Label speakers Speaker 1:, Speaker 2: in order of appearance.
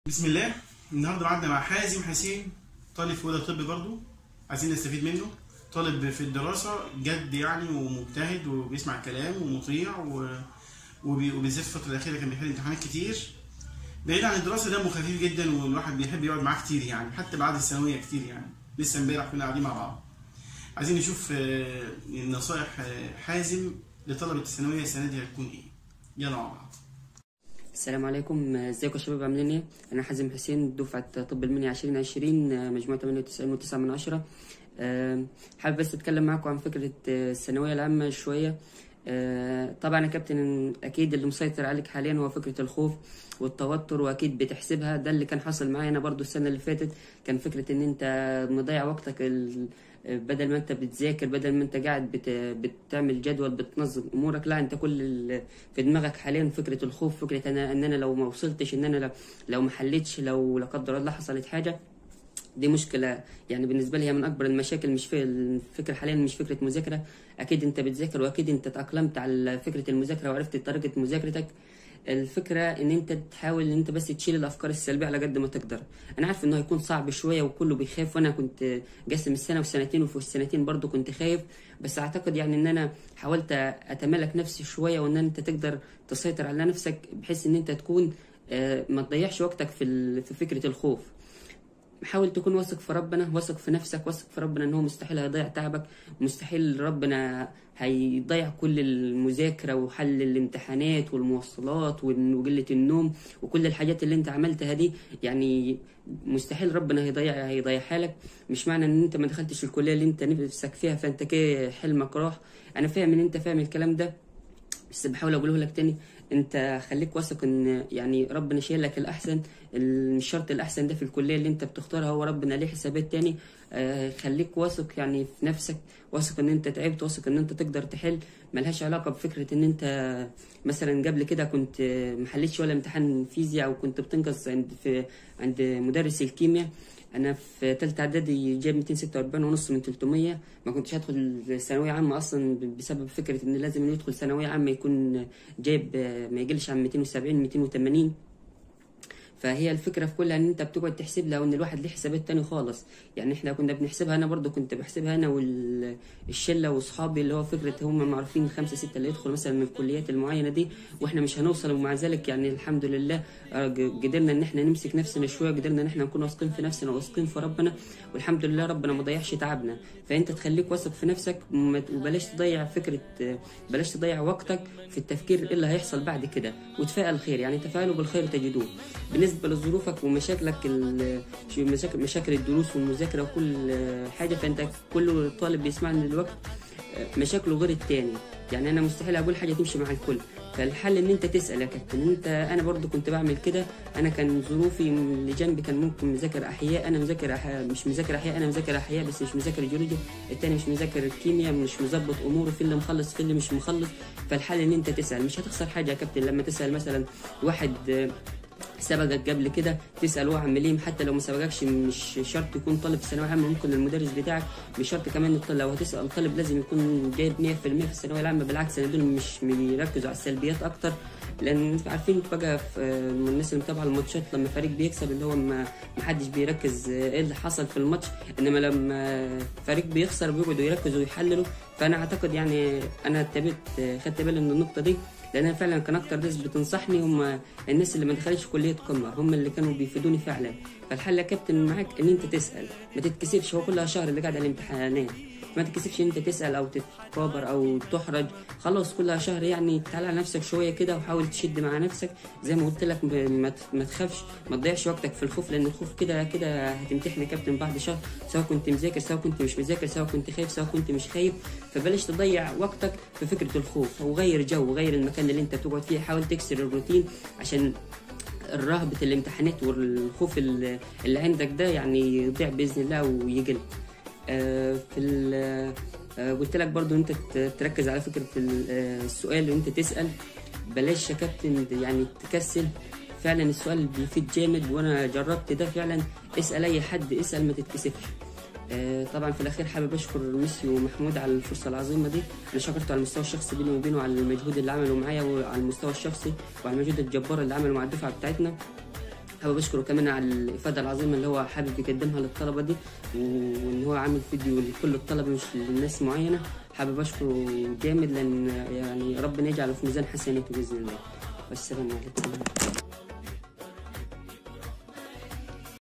Speaker 1: بسم الله النهارده قعدنا مع حازم حسين طالب في اولى طب برضه عايزين نستفيد منه طالب في الدراسه جد يعني ومجتهد وبيسمع كلام ومطيع و... وبي... وبالذات الفتره الاخيره كان بيحل امتحانات كتير بعيد عن الدراسه دمه خفيف جدا والواحد بيحب يقعد معاه كتير يعني حتى بعد الثانويه كتير يعني لسه امبارح كنا قاعدين مع بعض عايزين نشوف آه، نصائح آه، حازم لطلبه الثانويه السنه دي هتكون ايه يلا مع بعض
Speaker 2: السلام عليكم ازيكم يا شباب عاملين ايه انا حازم حسين دفعه طب المنيا 2020 مجموعه 98 و9 من عشرة أه، حابب بس اتكلم معاكم عن فكره آه، الثانويه العامه شويه أه، طبعا يا كابتن اكيد اللي مسيطر عليك حاليا هو فكره الخوف والتوتر واكيد بتحسبها ده اللي كان حصل معايا انا برضو السنه اللي فاتت كان فكره ان انت مضيع وقتك ال... بدل ما انت بتذاكر بدل ما انت قاعد بت... بتعمل جدول بتنظم امورك لا انت كل ال... في دماغك حاليا فكره الخوف فكره انا ان انا لو ما وصلتش ان انا لو, لو ما حليتش لو لا قدر الله حصلت حاجه دي مشكلة يعني بالنسبة لي هي من أكبر المشاكل مش في الفكرة حاليا مش فكرة مذاكرة أكيد أنت بتذاكر وأكيد أنت تأقلمت على فكرة المذاكرة وعرفت طريقة مذاكرتك الفكرة ان انت تحاول ان انت بس تشيل الافكار السلبية على قد ما تقدر انا عارف انه هيكون صعب شوية وكله بيخاف وانا كنت قسم السنة وسنتين وفي السنتين برضو كنت خايف بس اعتقد يعني ان انا حاولت اتمالك نفسي شوية وان انت تقدر تسيطر على نفسك بحيث ان انت تكون آه، ما تضيعش وقتك في ال- في فكرة الخوف حاول تكون واثق في ربنا واثق في نفسك واثق في ربنا ان هو مستحيل هيضيع تعبك مستحيل ربنا هيضيع كل المذاكره وحل الامتحانات والمواصلات وال- وقله النوم وكل الحاجات اللي انت عملتها دي يعني مستحيل ربنا هيضيع هيضيعها لك مش معنى ان انت ما دخلتش الكليه اللي انت نفسك فيها فانت كده حلمك راح انا فاهم ان انت فاهم الكلام ده بس بحاول اقوله لك تاني انت خليك واثق ان يعني ربنا شايل لك الاحسن ال- مش شرط الاحسن ده في الكليه اللي انت بتختارها هو ربنا ليه حسابات تاني آه خليك واثق يعني في نفسك واثق ان انت تعبت واثق ان انت تقدر تحل ملهاش علاقه بفكره ان انت مثلا قبل كده كنت آه، محلتش ولا امتحان فيزياء او كنت بتنقص عند في عند مدرس الكيمياء انا في تالتة اعدادي جايب 246 ونص من 300 ما كنتش هدخل ثانويه عامه اصلا ب- بسبب فكره ان لازم اللي يدخل ثانويه عامه يكون جايب آه، ما يقلش عن 270 280 فهي الفكره في كلها ان انت بتقعد تحسب لها وان الواحد ليه حسابات تاني خالص يعني احنا كنا بنحسبها انا برضو كنت بحسبها انا والشله واصحابي اللي هو فكره هم معروفين خمسه سته اللي يدخلوا مثلا من الكليات المعينه دي واحنا مش هنوصل ومع ذلك يعني الحمد لله آه، ج- قدرنا ان احنا نمسك نفسنا شويه قدرنا ان احنا نكون واثقين في نفسنا واثقين في ربنا والحمد لله ربنا ما ضيعش تعبنا فانت تخليك واثق في نفسك وما- وبلاش تضيع فكره آه، بلاش تضيع وقتك في التفكير ايه اللي هيحصل بعد كده وتفائل خير يعني تفائلوا بالخير تجدوه بالنسبه لظروفك ومشاكلك ال- شو- مشاكل مشاكل الدروس والمذاكره وكل آه، حاجه فانت كل طالب بيسمعني دلوقتي آه، مشاكله غير التاني يعني انا مستحيل اقول حاجه تمشي مع الكل فالحل ان انت تسال يا كابتن انت انا برضو كنت بعمل كده انا كان ظروفي اللي جنبي كان ممكن مذاكر احياء انا مذاكر أحياء مش مذاكر احياء انا مذاكر احياء بس مش مذاكر جيولوجيا التاني مش مذاكر الكيمياء مش مظبط اموره في اللي مخلص في اللي مش مخلص فالحل ان انت تسال مش هتخسر حاجه يا كابتن لما تسال مثلا واحد آه، سبقك قبل كده تسال هو عامل ايه حتى لو ما سبقكش مش شرط يكون طالب في ثانويه عامه ممكن المدرس بتاعك مش شرط كمان الط- لو هتسال طالب لازم يكون جايب 100% في الثانويه العامه بالعكس انا دول مش بيركزوا على السلبيات اكتر لان عارفين بقى في آه، من الناس اللي متابعه الماتشات لما فريق بيكسب اللي هو ما ما حدش بيركز آه، ايه اللي حصل في الماتش انما لما فريق بيخسر بيقعدوا يركزوا ويحللوا فانا اعتقد يعني انا اتبعت آه، خدت بالي من النقطه دي لان انا فعلا كان اكتر ناس بتنصحني هم الناس اللي ما دخلتش كليه قمه هم اللي كانوا بيفيدوني فعلا فالحل يا كابتن معاك ان انت تسال ما تتكسفش هو كلها شهر اللي قاعد على الامتحانات ما تتكسفش ان انت تسال او تتكابر او تحرج خلاص كلها شهر يعني تعال على نفسك شويه كده وحاول تشد مع نفسك زي ما قلت لك م- ما ت- ما تخافش ما تضيعش وقتك في الخوف لان الخوف كده كده هتمتحن يا كابتن بعد شهر سواء كنت مذاكر سواء كنت مش مذاكر سواء كنت خايف سواء كنت مش خايف فبلاش تضيع وقتك في فكره الخوف وغير جو وغير المكان اللي انت بتقعد فيه حاول تكسر الروتين عشان رهبة الامتحانات والخوف اللي اللي عندك ده يعني يضيع بإذن الله ويقل آه، في ال- آه، قلت لك برضو انت ت- تركز على فكرة ال- آه، السؤال وانت تسأل بلاش يا كابتن يعني تكسل فعلا السؤال بيفيد جامد وانا جربت ده فعلا اسأل اي حد اسأل ما تتكسفش آه، طبعا في الاخير حابب اشكر ميسي ومحمود على الفرصه العظيمه دي انا شكرته على المستوى الشخصي بيني وبينه على المجهود اللي عمله معايا وعلى المستوى الشخصي وعلى المجهود الجبار اللي عمله مع الدفعه بتاعتنا حابب اشكره كمان على الافاده العظيمه اللي هو حابب يقدمها للطلبه دي وان هو عامل فيديو لكل الطلبه مش لناس معينه حابب اشكره جامد لان يعني ربنا يجعله في ميزان حسناته باذن الله والسلام عليكم